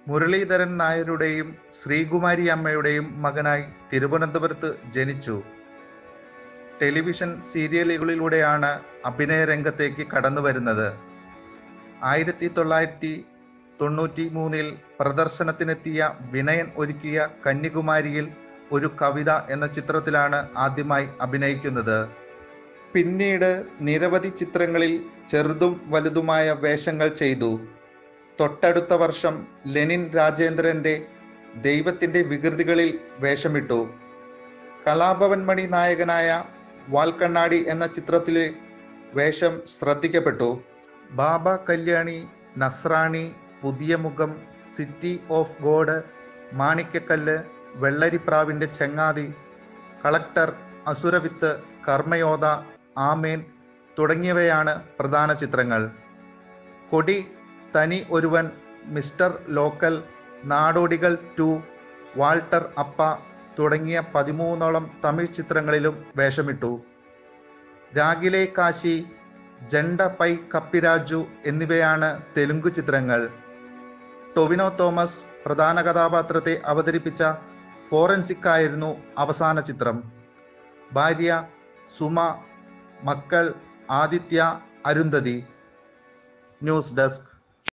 മുരളീധരൻ നായരുടെയും ശ്രീകുമാരി അമ്മയുടെയും മകനായി തിരുവനന്തപുരത്ത് ജനിച്ചു ടെലിവിഷൻ സീരിയലുകളിലൂടെയാണ് അഭിനയ രംഗത്തേക്ക് കടന്നു വരുന്നത് ആയിരത്തി തൊള്ളായിരത്തി തൊണ്ണൂറ്റി മൂന്നിൽ പ്രദർശനത്തിനെത്തിയ വിനയൻ ഒരുക്കിയ കന്യാകുമാരിയിൽ ഒരു കവിത എന്ന ചിത്രത്തിലാണ് ആദ്യമായി അഭിനയിക്കുന്നത് പിന്നീട് നിരവധി ചിത്രങ്ങളിൽ ചെറുതും വലുതുമായ വേഷങ്ങൾ ചെയ്തു തൊട്ടടുത്ത വർഷം ലെനിൻ രാജേന്ദ്രന്റെ ദൈവത്തിന്റെ വികൃതികളിൽ വേഷമിട്ടു കലാഭവൻ മണി നായകനായ വാൽക്കണ്ണാടി എന്ന ചിത്രത്തിലെ വേഷം ശ്രദ്ധിക്കപ്പെട്ടു ബാബ Kalyani Nasrani Puthiya Mukham city of God Manikyakallu വെള്ളരിപ്രാവിന്റെ ചെങ്ങാതി കളക്ടർ അസുരവിത്ത് കർമ്മയോധ ആമേൻ തുടങ്ങിയവയാണ് പ്രധാന ചിത്രങ്ങൾ Kodi Thani Oruvan mister local Nadodigal two Walter Appa തുടങ്ങിയ പതിമൂന്നോളം തമിഴ് ചിത്രങ്ങളിലും വേഷമിട്ടു രാഗിലെ കാശി ജണ്ട പൈ കപ്പിരാജു എന്നിവയാണ് തെലുങ്കു ചിത്രങ്ങൾ ടൊവിനോ തോമസ് പ്രധാന കഥാപാത്രത്തെ അവതരിപ്പിച്ച ഫോറൻസിക് ആയിരുന്നു അവസാന ചിത്രം ഭാര്യ സുമ മക്കൾ ആദിത്യ അരുന്ധതി ന്യൂസ് ഡെസ്ക്